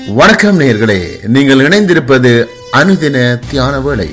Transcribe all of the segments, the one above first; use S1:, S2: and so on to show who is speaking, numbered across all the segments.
S1: வணக்கம் நேயர்களே நீங்கள் இணைந்திருப்பது அனுதின தியான வேளை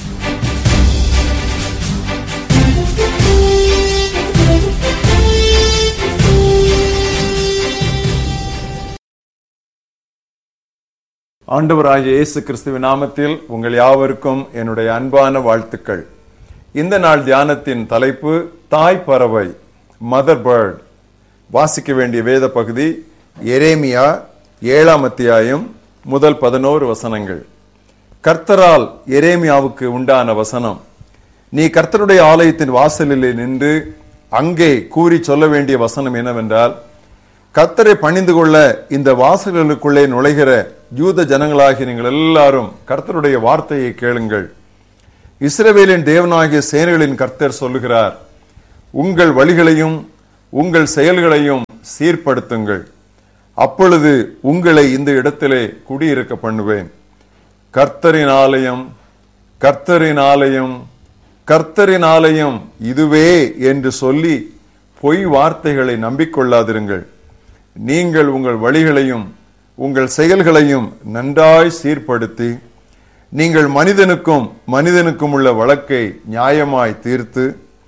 S2: ஆண்டவராகிய இயேசு கிறிஸ்துவின் நாமத்தில் உங்கள் யாவருக்கும் என்னுடைய அன்பான வாழ்த்துக்கள் இந்த நாள் தியானத்தின் தலைப்பு தாய் பறவை மதர் பேர்ட் வாசிக்க வேண்டிய வேத பகுதி எரேமியா ஏழாம் அத்தியாயம் முதல் பதினோரு வசனங்கள் கர்த்தரால் எரேமியாவுக்கு உண்டான வசனம் நீ கர்த்தருடைய ஆலயத்தின் வாசலிலே நின்று அங்கே கூறி சொல்ல வேண்டிய வசனம் என்னவென்றால் கர்த்தரை பணிந்து கொள்ள இந்த வாசல்களுக்குள்ளே நுழைகிற யூத ஜனங்களாகி நீங்கள் எல்லாரும் கர்த்தருடைய வார்த்தையை கேளுங்கள் இஸ்ரவேலின் தேவனாகிய சேனைகளின் கர்த்தர் சொல்லுகிறார் உங்கள் வழிகளையும் உங்கள் செயல்களையும் சீர்படுத்துங்கள் அப்பொழுது உங்களை இந்த இடத்திலே குடியிருக்க பண்ணுவேன் கர்த்தரின் ஆலயம் கர்த்தரின் ஆலயம் கர்த்தரின் ஆலயம் இதுவே என்று சொல்லி பொய் வார்த்தைகளை நம்பிக்கொள்ளாதிருங்கள் நீங்கள் உங்கள் வழிகளையும் உங்கள் செயல்களையும் நன்றாய் சீர்படுத்தி நீங்கள் மனிதனுக்கும் மனிதனுக்கும் உள்ள வழக்கை நியாயமாய் தீர்த்து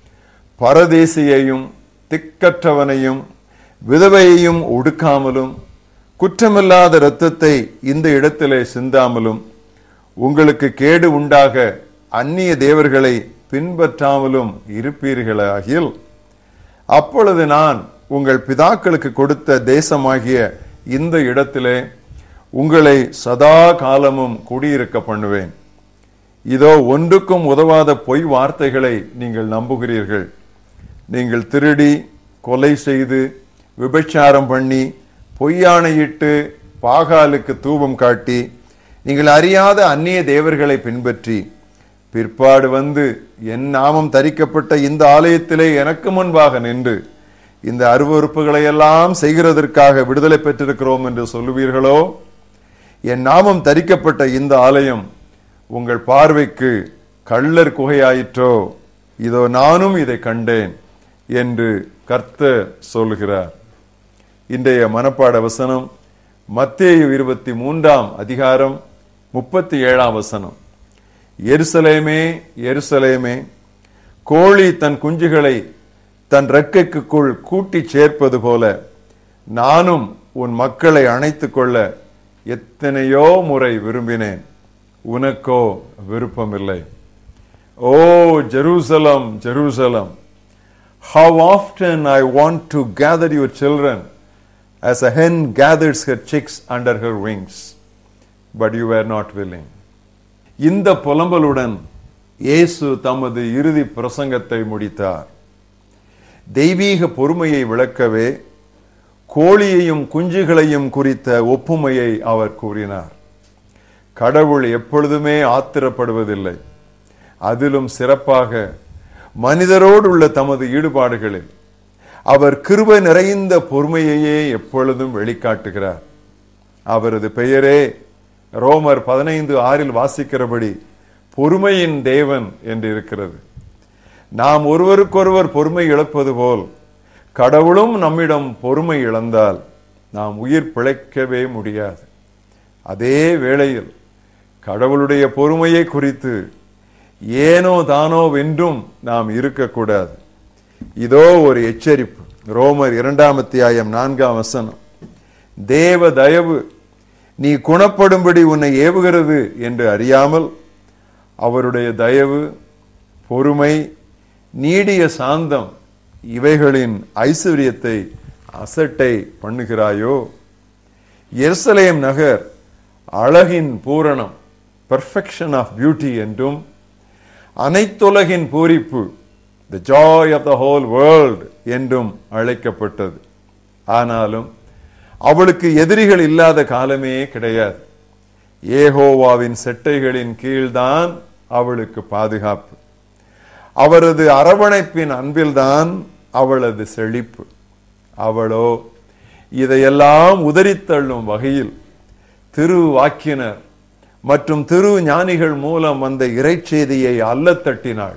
S2: பரதேசியையும் திக்கற்றவனையும் விதவையையும் ஒடுக்காமலும் குற்றமில்லாத இரத்தத்தை இந்த இடத்திலே சிந்தாமலும் உங்களுக்கு கேடு உண்டாக அந்நிய தேவர்களை பின்பற்றாமலும் இருப்பீர்களாகில் அப்பொழுது நான் உங்கள் பிதாக்களுக்கு கொடுத்த தேசமாகிய இந்த இடத்திலே உங்களை சதா காலமும் குடியிருக்க பண்ணுவேன் இதோ ஒன்றுக்கும் உதவாத பொய் வார்த்தைகளை நீங்கள் நம்புகிறீர்கள் நீங்கள் திருடி கொலை செய்து விபச்சாரம் பண்ணி பொய்யானையிட்டு பாகாலுக்கு தூபம் காட்டி நீங்கள் அறியாத அந்நிய தேவர்களை பின்பற்றி பிற்பாடு வந்து என் நாமம் தரிக்கப்பட்ட இந்த ஆலயத்திலே எனக்கு முன்பாக நின்று இந்த அருவறுப்புகளை எல்லாம் செய்கிறதற்காக விடுதலை பெற்றிருக்கிறோம் என்று சொல்லுவீர்களோ என் நாமம் தரிக்கப்பட்ட இந்த ஆலயம் உங்கள் பார்வைக்கு கள்ளர் குகையாயிற்றோ இதோ நானும் இதை கண்டேன் என்று கர்த்தர் சொல்லுகிறார் இன்றைய மனப்பாட வசனம் மத்தேயு இருபத்தி மூன்றாம் அதிகாரம் முப்பத்தி ஏழாம் வசனம் எருசலேமே எருசலேமே கோழி தன் குஞ்சுகளை தன் ரெக்கைக்குள் கூட்டிச் சேர்ப்பது போல நானும் உன் மக்களை அணைத்துக் கொள்ள எத்தனையோ முறை விரும்பினேன் உனக்கோ விருப்பமில்லை oh Jerusalem Jerusalem how often I want to gather your children as a hen gathers her chicks under her wings, but you were not willing. இந்த புலம்பலுடன் இயேசு தமது இறுதி பிரசங்கத்தை முடித்தார் தெய்வீக பொறுமையை விளக்கவே கோழியையும் குஞ்சுகளையும் குறித்த ஒப்புமையை அவர் கூறினார் கடவுள் எப்பொழுதுமே ஆத்திரப்படுவதில்லை அதிலும் சிறப்பாக மனிதரோடு உள்ள தமது ஈடுபாடுகளில் அவர் கிருபை நிறைந்த பொறுமையையே எப்பொழுதும் வெளிக்காட்டுகிறார் அவரது பெயரே ரோமர் பதினைந்து ஆறில் வாசிக்கிறபடி பொறுமையின் தேவன் என்று இருக்கிறது நாம் ஒருவருக்கொருவர் பொறுமை இழப்பது போல் கடவுளும் நம்மிடம் பொறுமை இழந்தால் நாம் உயிர் பிழைக்கவே முடியாது அதே வேளையில் கடவுளுடைய பொறுமையை குறித்து ஏனோ தானோ வென்றும் நாம் இருக்கக்கூடாது இதோ ஒரு எச்சரிப்பு ரோமர் இரண்டாம் அத்தியாயம் நான்காம் வசனம் தேவ தயவு நீ குணப்படும்படி உன்னை ஏவுகிறது என்று அறியாமல் அவருடைய தயவு பொறுமை நீடிய சாந்தம் இவைகளின் ஐஸ்வர்யத்தை அசட்டை பண்ணுகிறாயோ எருசலேம் நகர் அழகின் பூரணம் பெர்ஃபெக்ஷன் ஆஃப் பியூட்டி என்றும் அனைத்துலகின் பூரிப்பு the joy of the whole world என்றும் அழைக்கப்பட்டது ஆனாலும் அவளுக்கு எதிரிகள் இல்லாத காலமே கிடையாது ஏகோவாவின் செட்டைகளின் கீழ்தான் அவளுக்கு பாதுகாப்பு அவரது அரவணைப்பின் அன்பில்தான் அவளது செழிப்பு அவளோ இதையெல்லாம் உதறித்தள்ளும் வகையில் திரு வாக்கினர் மற்றும் திரு ஞானிகள் மூலம் அந்த இறைச்செய்தியை அல்லத்தட்டினாள்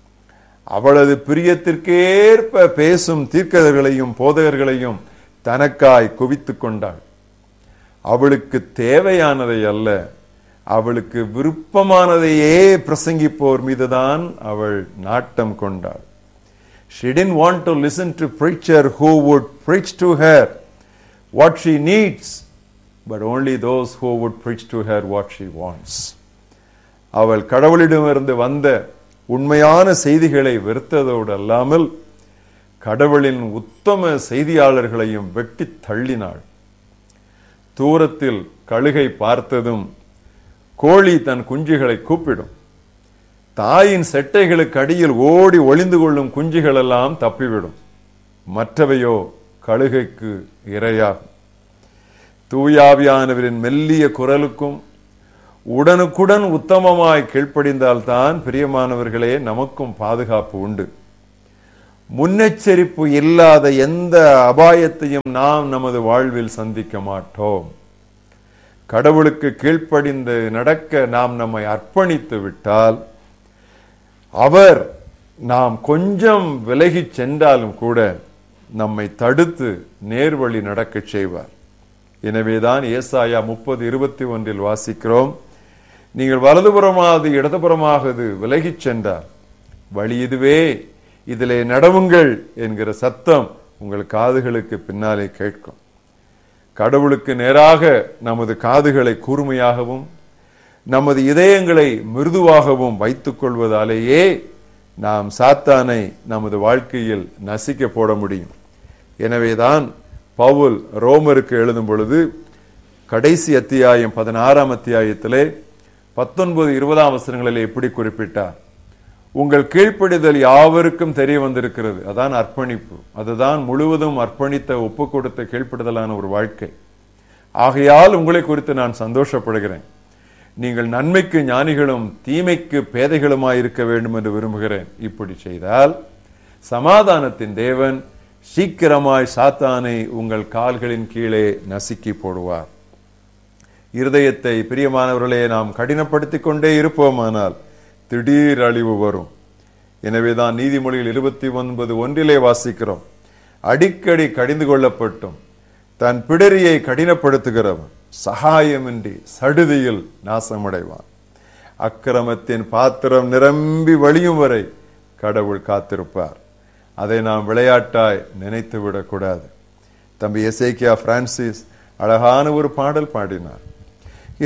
S2: அவளது பிரியத்திற்கேற்ப பேசும் தீர்க்கதர்களையும் போதகர்களையும் தனக்காய் குவித்துக் கொண்டாள் அவளுக்கு தேவையானதை அல்ல அவளுக்கு விருப்பமானதையே பிரசங்கிப்போர் மீதுதான் அவள் நாட்டம் கொண்டாள் She didn't want to listen to preacher who would preach to her what she needs, but only those who would preach to her what she wants. அவள் கடவுளிடமிருந்து வந்த உண்மையான செய்திகளை வெறுத்ததோடு அல்லாமல் கடவுளின் உத்தம செய்தியாளர்களையும் வெட்டி தள்ளினாள் தூரத்தில் கழுகை பார்த்ததும் கோழி தன் குஞ்சுகளை கூப்பிடும் தாயின் செட்டைகளுக்கு அடியில் ஓடி ஒளிந்து கொள்ளும் குஞ்சுகள் எல்லாம் தப்பிவிடும் மற்றவையோ கழுகைக்கு இரையாகும் தூயாவியானவரின் மெல்லிய குரலுக்கும் உடனுக்குடன் உத்தமமாய் கீழ்ப்படிந்தால்தான் பிரியமானவர்களே நமக்கும் பாதுகாப்பு உண்டு முன்னெச்சரிப்பு இல்லாத எந்த அபாயத்தையும் நாம் நமது வாழ்வில் சந்திக்க மாட்டோம் கடவுளுக்கு கீழ்ப்படிந்து நடக்க நாம் நம்மை அர்ப்பணித்து விட்டால் அவர் நாம் கொஞ்சம் விலகிச் சென்றாலும் கூட நம்மை தடுத்து நேர்வழி நடக்கச் செய்வார் எனவேதான் ஏசாயா முப்பது இருபத்தி ஒன்றில் வாசிக்கிறோம் நீங்கள் வலதுபுறமாவது இடதுபுறமாகது விலகிச் சென்றார் வழி இதுவே இதிலே நடவுங்கள் என்கிற சத்தம் உங்கள் காதுகளுக்கு பின்னாலே கேட்கும் கடவுளுக்கு நேராக நமது காதுகளை கூர்மையாகவும் நமது இதயங்களை மிருதுவாகவும் வைத்துக் கொள்வதாலேயே நாம் சாத்தானை நமது வாழ்க்கையில் நசிக்க போட முடியும் எனவேதான் பவுல் ரோமருக்கு எழுதும் பொழுது கடைசி அத்தியாயம் பதினாறாம் அத்தியாயத்திலே பத்தொன்பது இருபதாம் வசனங்களிலே எப்படி குறிப்பிட்டார் உங்கள் கீழ்ப்படிதல் யாவருக்கும் தெரிய வந்திருக்கிறது அதான் அர்ப்பணிப்பு அதுதான் முழுவதும் அர்ப்பணித்த ஒப்பு கொடுத்த கீழ்ப்படுதலான ஒரு வாழ்க்கை ஆகையால் உங்களை குறித்து நான் சந்தோஷப்படுகிறேன் நீங்கள் நன்மைக்கு ஞானிகளும் தீமைக்கு பேதைகளுமாய் இருக்க வேண்டும் என்று விரும்புகிறேன் இப்படி செய்தால் சமாதானத்தின் தேவன் சீக்கிரமாய் சாத்தானை உங்கள் கால்களின் கீழே நசுக்கி போடுவார் இருதயத்தை பிரியமானவர்களே நாம் கடினப்படுத்திக் கொண்டே இருப்போமானால் திடீர் அழிவு வரும் எனவேதான் நீதிமொழியில் இருபத்தி ஒன்பது ஒன்றிலே வாசிக்கிறோம் அடிக்கடி கடிந்து கொள்ளப்பட்டும் தன் பிடரியை கடினப்படுத்துகிறவன் சகாயமின்றி சடுதியில் நாசமடைவான் அக்கிரமத்தின் பாத்திரம் நிரம்பி வழியும் வரை கடவுள் காத்திருப்பார் அதை நாம் விளையாட்டாய் நினைத்து விடக்கூடாது தம்பி எசேக்கியா பிரான்சிஸ் அழகான ஒரு பாடல் பாடினார்